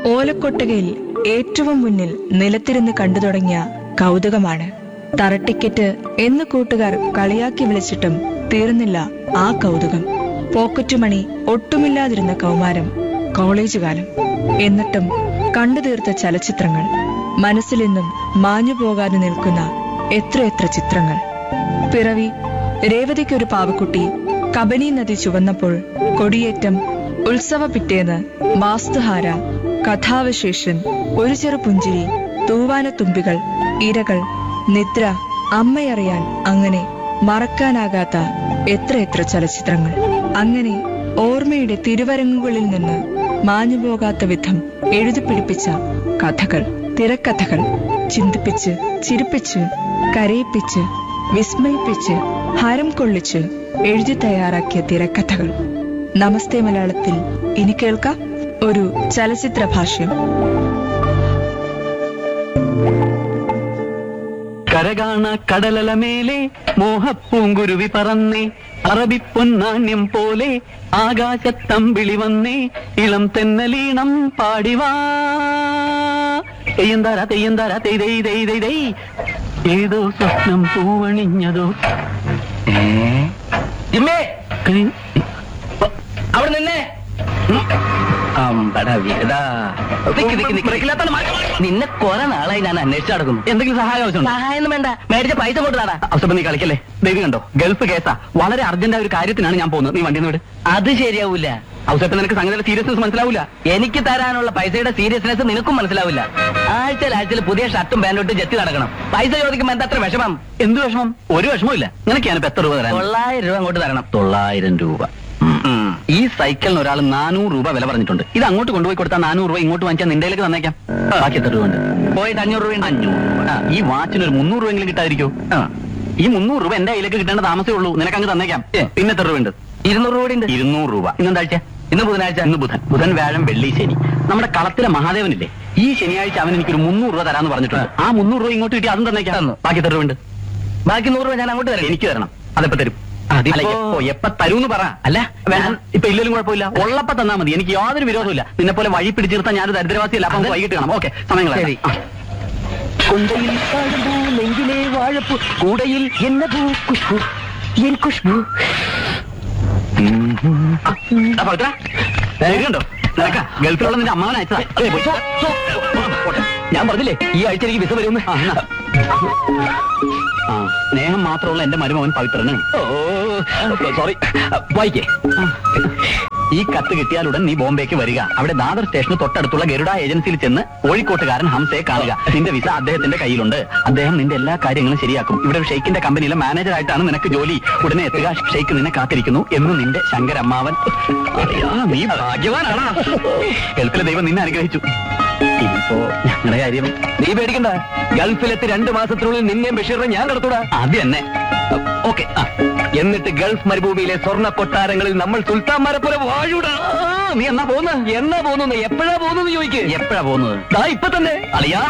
ഓലക്കൊട്ടകയിൽ ഏറ്റവും മുന്നിൽ നിലത്തിരുന്ന് കണ്ടു തുടങ്ങിയ കൗതുകമാണ് തറട്ടിക്കറ്റ് എന്ന് കൂട്ടുകാർ കളിയാക്കി വിളിച്ചിട്ടും തീർന്നില്ല ആ കൗതുകം പോക്കറ്റ് മണി ഒട്ടുമില്ലാതിരുന്ന കൗമാരം കോളേജ് കാലം എന്നിട്ടും കണ്ടു തീർത്ത ചലച്ചിത്രങ്ങൾ മനസ്സിലെന്നും മാഞ്ഞു പോകാതെ നിൽക്കുന്ന എത്രയെത്ര ചിത്രങ്ങൾ പിറവി രേവതിക്കൊരു പാവക്കുട്ടി കബനി നദി ചുവന്നപ്പോൾ കൊടിയേറ്റം ഉത്സവ പിറ്റേന്ന് വാസ്തുഹാര കഥാവശേഷൻ ഒരു ചെറു പുഞ്ചിരി തൂവാനത്തുമ്പികൾ ഇരകൾ നിദ്ര അമ്മയറിയാൻ അങ്ങനെ മറക്കാനാകാത്ത എത്രയെത്ര ചലച്ചിത്രങ്ങൾ അങ്ങനെ ഓർമ്മയുടെ തിരുവരങ്ങുകളിൽ നിന്ന് മാഞ്ഞുപോകാത്ത വിധം എഴുതിപ്പിടിപ്പിച്ച കഥകൾ തിരക്കഥകൾ ചിന്തിപ്പിച്ച് ചിരിപ്പിച്ച് കരയിപ്പിച്ച് വിസ്മയിപ്പിച്ച് ഹരം കൊള്ളിച്ച് എഴുതി തയ്യാറാക്കിയ തിരക്കഥകൾ നമസ്തേ മലയാളത്തിൽ ഇനി കേൾക്കാം ഒരു ചലച്ചിത്ര ഭാഷ്യം കരകാണ കടലല മേലെ മോഹപ്പൂങ്കുരുവി പറന്നേ അറബിപ്പൊന്നാണ്യം പോലെ ആകാശത്തമ്പിളി വന്നേ ഇളം തെന്നലീണം പാടിവാ തെയ്യന്താര തെയ്യന്താര തെയ് തെയ് തെയ് തെയ് തെയ് ഏതോ സ്വപ്നം പൂവണിഞ്ഞതോ ജിമ്മേ അവിടെ നിന്നെ അമ്പട വീടാ നിക്ക് നിക്ക് നിക്ക്. നിന്നെ കൊറേ നാളായി ഞാൻ അന്വേഷിച്ചു നടക്കുന്നു എന്തെങ്കിലും സഹായം ആവശ്യമുണ്ടോ സഹായം ഒന്നും വേണ്ട മേടിച്ച പൈസ കൊടുത്താടാ അവസരം നീ കളിക്കല്ലേ ദൈവം കണ്ടോ ഗൾഫ് കേസാ വളരെ അർജന്റായ ഒരു കാര്യത്തിനാണ് ഞാൻ പോകുന്നത് നീ വണ്ടി വിട് അത് ശരിയാവൂല അവസരത്തെ നിനക്ക് സംഗതിയുടെ സീരിയസ്നെസ് മനസ്സിലാവൂല എനിക്ക് തരാനുള്ള പൈസയുടെ സീരിയസ്നെസ് നിനക്കും മനസ്സിലാവില്ല ആഴ്ചയിൽ ആഴ്ചയിൽ പുതിയ ഷർട്ടും പാന്റും ഇട്ട് ജെത്തി നടക്കണം പൈസ ചോദിക്കുമ്പോ എന്താ അത്ര വിഷമം എന്ത് വിഷമം ഒരു വിഷമവും ഇല്ല നിനക്ക് ഞാനിപ്പോ എത്ര രൂപ തരാൻ തൊള്ളായിരം രൂപ അങ്ങോട്ട് തരണം തൊള്ളായിരം രൂപ ഉം. ഈ സൈക്കിളിന് ഒരാൾ നാനൂറ് രൂപ വില പറഞ്ഞിട്ടുണ്ട് ഇത് അങ്ങോട്ട് കൊണ്ടുപോയി കൊടുത്താൽ നാനൂറ് രൂപ ഇങ്ങോട്ട് വാങ്ങിച്ചാൽ നിന്റെയിലേക്ക് തന്നേക്കാം ബാക്കി എത്ര രൂപ ഉണ്ട് പോയിട്ട് അഞ്ഞൂറ് രൂപ അഞ്ഞൂറ് രൂപ ആ, ഈ വാച്ചിന് ഒരു മുന്നൂറ് രൂപയെങ്കിലും കിട്ടാതിരിക്കോ ഈ മുന്നൂറ് രൂപ എന്റെ കയ്യിലേക്ക് കിട്ടേണ്ട താമസമേ ഉള്ളൂ നിനക്ക് അങ്ങ് തന്നേക്കാം ഏ. പിന്നെ എത്ര രൂപ ഉണ്ട് ഇരുന്നൂറ് രൂപ ഉണ്ട് ഇരുന്നൂറ് രൂപ ഇന്നെന്താഴ്ച ഇന്ന് ബുധനാഴ്ച ഇന്ന് ബുധൻ ബുധൻ വ്യാഴം വെള്ളി ശനി നമ്മുടെ കളത്തിലെ മഹാദേവനില്ലേ ഈ ശനിയാഴ്ച അവൻ എനിക്കൊരു മുന്നൂറ് രൂപ തരാന്ന് പറഞ്ഞിട്ടുണ്ട് ആ മുന്നൂറ് രൂപ ഇങ്ങോട്ട് കിട്ടി അതും തന്നേക്കാം തന്നു. ബാക്കി എത്ര രൂപ ഉണ്ട് ബാക്കി നൂറ് രൂപ ഞാൻ അങ്ങോട്ട് തരാം എനിക്ക് തരണം അതെപ്പോ തരും അതിപ്പോ- അല്ല, എപ്പോ എപ്പ തരൂന്ന് പറ അല്ല, വേണം ഞാൻ- ഇപ്പൊ ഇല്ലെങ്കിലും കുഴപ്പമില്ല ഉള്ളപ്പ തന്നാ മതി എനിക്ക് യാതൊരു വിരോധമില്ല നിന്നെ പോലെ വഴി പിടിച്ചിരുത്താൻ ഞാൻ ദരിദ്രവാസിയല്ല അപ്പൊ നമുക്ക് അത് വൈകിട്ട് കാണാം ഓക്കെ സമയം ശരി. കൊണ്ടയിൽ നെഞ്ചിലെ വാഴപ്പൂ കൂടയിൽ എന്ന പൂ കുഷ്പു എൻ കുഷ്പു കണ്ടോ നിനക്ക ഗൾഫിലുള്ള നിന്റെ അമ്മാവൻ അയച്ചതാ ഏയ് പോയി. പോട്ടെ. ഞാൻ പറഞ്ഞില്ലേ ഈ ആഴ്ച എനിക്ക് വിസ വരുമെന്ന് ആ, എന്നാ. ആ സ്നേഹം മാത്രമുള്ള എന്റെ മരുമകൻ പവിത്രന് ഓ സോറി വായിക്കേ ഈ കത്ത് കിട്ടിയാലുടൻ നീ ബോംബെക്ക് വരിക അവിടെ ദാദർ സ്റ്റേഷന് തൊട്ടടുത്തുള്ള ഗരുഡ ഏജൻസിയിൽ ചെന്ന് കോഴിക്കോട്ടുകാരൻ ഹംസയെ കാണുക നിന്റെ വിസ അദ്ദേഹത്തിന്റെ കയ്യിലുണ്ട് അദ്ദേഹം നിന്റെ എല്ലാ കാര്യങ്ങളും ശരിയാക്കും ഇവിടെ ഒരു ഷെയ്ക്കിന്റെ കമ്പനിയിലെ മാനേജർ ആയിട്ടാണ് നിനക്ക് ജോലി ഉടനെ എത്തുക ഷെയ്ക്ക് നിന്നെ കാത്തിരിക്കുന്നു എന്ന് നിന്റെ ശങ്കരമ്മാവൻ അറിയാ, നീ ഭാഗ്യവാനാണ് ഗൾഫിലെ ദൈവം നിന്നെ അനുഗ്രഹിച്ചു ഇനിയിപ്പോ ഞങ്ങളുടെ കാര്യം നീ പേടിക്കണ്ട ഗൾഫിലെത്തി രണ്ട് മാസത്തിനുള്ളിൽ നിന്നെയും ബഷീറിനെ ഞാൻ നടത്തൂടാ അത് തന്നെ ഓക്കെ എന്നിട്ട് ഗൾഫ് മരുഭൂമിയിലെ സ്വർണ്ണ കൊട്ടാരങ്ങളിൽ നമ്മൾ സുൽത്താൻമാരെ പോലെ വാഴൂടാ നീ എന്നാ പോന്ന് എന്നാ പോകുന്നു എപ്പോഴാ പോകുന്നു ചോദിക്ക് എപ്പോഴാ പോകുന്നത് ദാ ഇപ്പൊ തന്നെ അളിയാ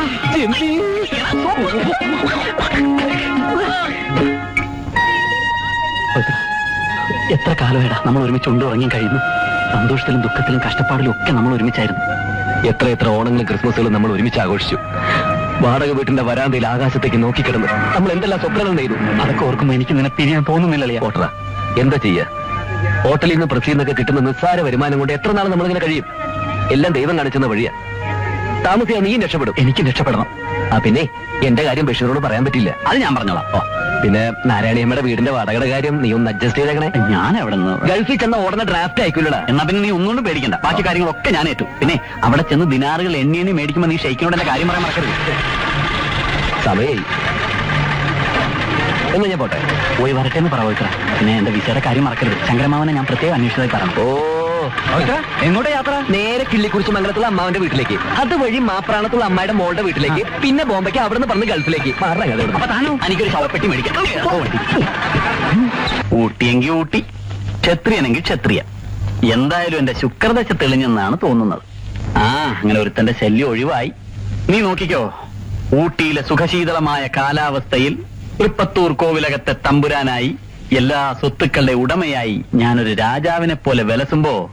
എത്ര കാലമേടാ നമ്മൾ ഒരുമിച്ച് ഉണ്ടുറങ്ങി കഴിയുന്നു സന്തോഷത്തിലും ദുഃഖത്തിലും കഷ്ടപ്പാടിലും ഒക്കെ നമ്മൾ ഒരുമിച്ചായിരുന്നു എത്ര എത്ര ഓണങ്ങളും ക്രിസ്മസുകളും നമ്മൾ ഒരുമിച്ച് ആഘോഷിച്ചു വാടക വീട്ടിന്റെ വരാന്തയിൽ ആകാശത്തേക്ക് നോക്കിക്കിടന്ന് നമ്മൾ എന്തെല്ലാം സ്വപ്നങ്ങൾ നെയ്തു അതൊക്കെ ഓർക്കുമ്പോ എനിക്ക് നിന്നെ പിരിയാൻ തോന്നുന്നില്ല അളിയാ ഓട്ടറ എന്താ ചെയ്യ ഹോട്ടലിൽ നിന്ന് പ്രസിൽ നിന്നൊക്കെ കിട്ടുന്ന നിസ്സാര വരുമാനം കൊണ്ട് എത്ര നാൾ നമ്മളിങ്ങനെ കഴിയും എല്ലാം ദൈവം കാണിച്ചെന്ന വഴിയാ താമസിയാ നീയും രക്ഷപ്പെടും എനിക്ക് രക്ഷപ്പെടണം ആ പിന്നെ എന്റെ കാര്യം ബഷീറോട് പറയാൻ പറ്റില്ല അത് ഞാൻ പറഞ്ഞോളാം ഓ പിന്നെ നാരായണിയമ്മയുടെ വീടിന്റെ വാടകയുടെ കാര്യം നീ ഒന്ന് അഡ്ജസ്റ്റ് ചെയ്തേക്കണേ ഞാൻ എവിടെ നിന്ന് ഗൾഫിൽ ചെന്ന ഉടനെ ഡ്രാഫ്റ്റ് അയക്കൂലടാ എന്നാ പിന്നെ നീ ഒന്നുകൊണ്ടും പേടിക്കണ്ട ബാക്കി കാര്യങ്ങളൊക്കെ ഞാൻ ഏറ്റു പിന്നെ അവിടെ ചെന്ന് ദിനാറുകൾ എണ്ണി എണ്ണി മേടിക്കുമ്പോ നീ ഷെയ്ക്കിനോട് എന്റെ കാര്യം പറയാൻ മറക്കരുത് സമയായി എന്നാ ഞാൻ പോട്ടെ പോയി വരട്ടെ എന്ന് പറവത്ര പിന്നെ എന്റെ വിസയുടെ കാര്യം മറക്കരുത് ശങ്കരമാവനെ ഞാൻ പ്രത്യേകം അന്വേഷിച്ചതായി പറഞ്ഞു ഓ എങ്ങോട്ടാ യാത്ര നേരെ കിള്ളിക്കുറിച്ച് മംഗലത്തുള്ള അമ്മാവന്റെ വീട്ടിലേക്ക് അതുവഴി മാപ്രാണത്തുള്ള അമ്മായുടെ മോളുടെ വീട്ടിലേക്ക് പിന്നെ ബോംബെക്ക് അവിടെ നിന്ന് പറഞ്ഞ് ഗൾഫിലേക്ക് മാറാൻ അപ്പൊ താനോ എനിക്കൊരു ശവപ്പെട്ടി മേടിക്കാം ഓ, വണ്ടി. ഊട്ടിയെങ്കിൽ ഊട്ടി ക്ഷത്രിയനെങ്കിൽ ക്ഷത്രിയ എന്തായാലും എന്റെ ശുക്രദശ തെളിഞ്ഞെന്നാണ് തോന്നുന്നത് ആ അങ്ങനെ ഒരുത്തന്റെ ശല്യം ഒഴിവായി നീ നോക്കിക്കോ ഊട്ടിയിലെ സുഖശീതളമായ കാലാവസ്ഥയിൽ തൃപ്പത്തൂർ കോവിലകത്തെ തമ്പുരാനായി എല്ലാ സ്വത്തുക്കളുടെ ഉടമയായി ഞാനൊരു രാജാവിനെ പോലെ വിലസുമ്പോ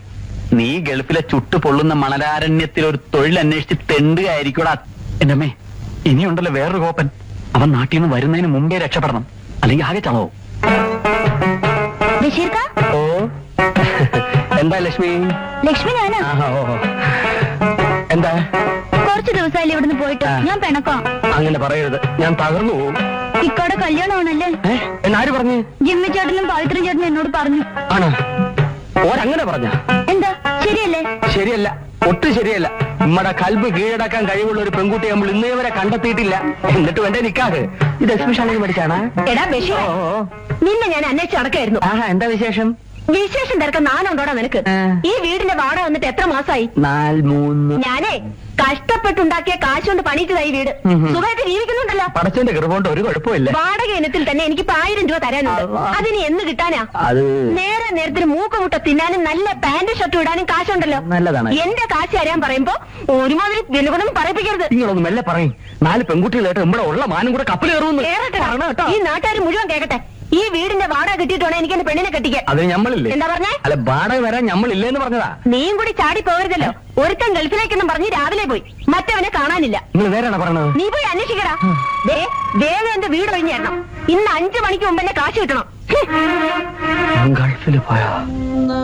നീ ഗൾഫിലെ ചുട്ടു പൊള്ളുന്ന മണലാരണ്യത്തിൽ ഒരു തൊഴിൽ അന്വേഷിച്ച് തെണ്ടുകയായിരിക്കൂടാ എന്റെ അമ്മേ ഇനിയുണ്ടല്ലോ വേറൊരു കോപ്പൻ അവൻ നാട്ടിൽ നിന്ന് വരുന്നതിന് മുമ്പേ രക്ഷപ്പെടണം അല്ലെങ്കിൽ ആകെ ചളവോ ബഷീർക്ക ഓ എന്താ ലക്ഷ്മി ലക്ഷ്മി ഞാനാ ആഹാ, ഓ, ഓ. എന്താ കുറച്ച് ദിവസമായില്ലേ ഇവിടുന്ന് പോയിട്ട് ആ. ഞാൻ പിണക്കാം അങ്ങനെ പറയരുത് ഞാൻ തകർന്നു പോവും ഇക്കോടെ കല്യാണമാണല്ലേ ഏ? എന്നാര് പറഞ്ഞു ജിമ്മി ചേട്ടനും പവിത്രൻ ചേട്ടനും എന്നോട് പറഞ്ഞു ആണോ ഓരങ്ങനെ പറഞ്ഞ എന്താ ശരിയല്ലേ ശരിയല്ല ഒട്ടും ശരിയല്ല നമ്മുടെ കൽബ് കീഴടക്കാൻ കഴിവുള്ള ഒരു പെൺകുട്ടിയെ നമ്മൾ ഇന്നേ വരെ കണ്ടെത്തിയിട്ടില്ല എന്നിട്ട് വേണ്ടേ നിക്കാഹ് ഇത് എക്സ്പെഷ്യൽ പഠിച്ചാണ് എടാ ബഷീർ നിന്നെ ഞാൻ അന്വേഷിച്ച് നടക്കായിരുന്നു ആഹാ എന്താ വിശേഷം വിശേഷം തിരക്കാൻ നാനുണ്ടോടാ നിനക്ക് ആ. ഈ വീടിന്റെ വാടക വന്നിട്ട് എത്ര മാസായി നാല് മൂന്ന് ഞാനേ കഷ്ടപ്പെട്ടുണ്ടാക്കിയ കാശ് കൊണ്ട് പണിയിച്ചതായി വീട് ഉം ഉം. സുഖമായിട്ട് ജീവിക്കുന്നുണ്ടല്ലോ പടച്ചന്റെ കൃപകൊണ്ട് ഒരു കുഴപ്പമില്ല വാടക ഇനത്തിൽ തന്നെ എനിക്ക് ആയിരം രൂപ തരാനുണ്ട് അള്ളാ. അതിന് എന്ന് കിട്ടാനാ അത് നേരെ നേരത്തിന് മൂക്ക് മുട്ട തിന്നാനും നല്ല പാന്റ് ഷർട്ട് ഇടാനും കാശുണ്ടല്ലോ നല്ലതാണ്. എന്റെ കാശ് തരാൻ പറയുമ്പോ ഒരുമാതിരി വിലകൊണ്ടും പറയിപ്പിക്കരുത് നിങ്ങളൊന്ന് മെല്ലെ പറയും നാല് പെൺകുട്ടികളായിട്ട് നമ്മുടെ ഉള്ള മാനം കൂടെ കപ്പൽ കയറുമെന്ന് കേറട്ടെ പറയണം കേട്ടോ. ഈ നാട്ടുകാർ മുഴുവൻ കേക്കട്ടെ ഈ വീടിന്റെ വാടക കിട്ടിയിട്ടാണ് എനിക്ക് എന്റെ പെണ്ണിനെ കെട്ടിക്കാൻ അതിന് ഞമ്മളില്ലേ എന്താ പറഞ്ഞേ അല്ല വാടക വരാൻ ഞമ്മളില്ലേന്ന് പറഞ്ഞതാ നീയും കൂടി ചാടി പോകരുതല്ലോ ഒരുത്തൻ ഗൾഫിലേക്കെന്നും പറഞ്ഞ് രാവിലെ പോയി മറ്റവനെ കാണാനില്ല നിങ്ങൾ നേരാണ് പറഞ്ഞത് നീ പോയി അന്വേഷിക്കടാ ദേ വേഗം എന്റെ വീട് ഒഴിഞ്ഞേരണം ഇന്ന് അഞ്ചു മണിക്ക് മുമ്പ് എന്നെ കാശ് കിട്ടണം ഹും. ഗൾഫിൽ പോയോ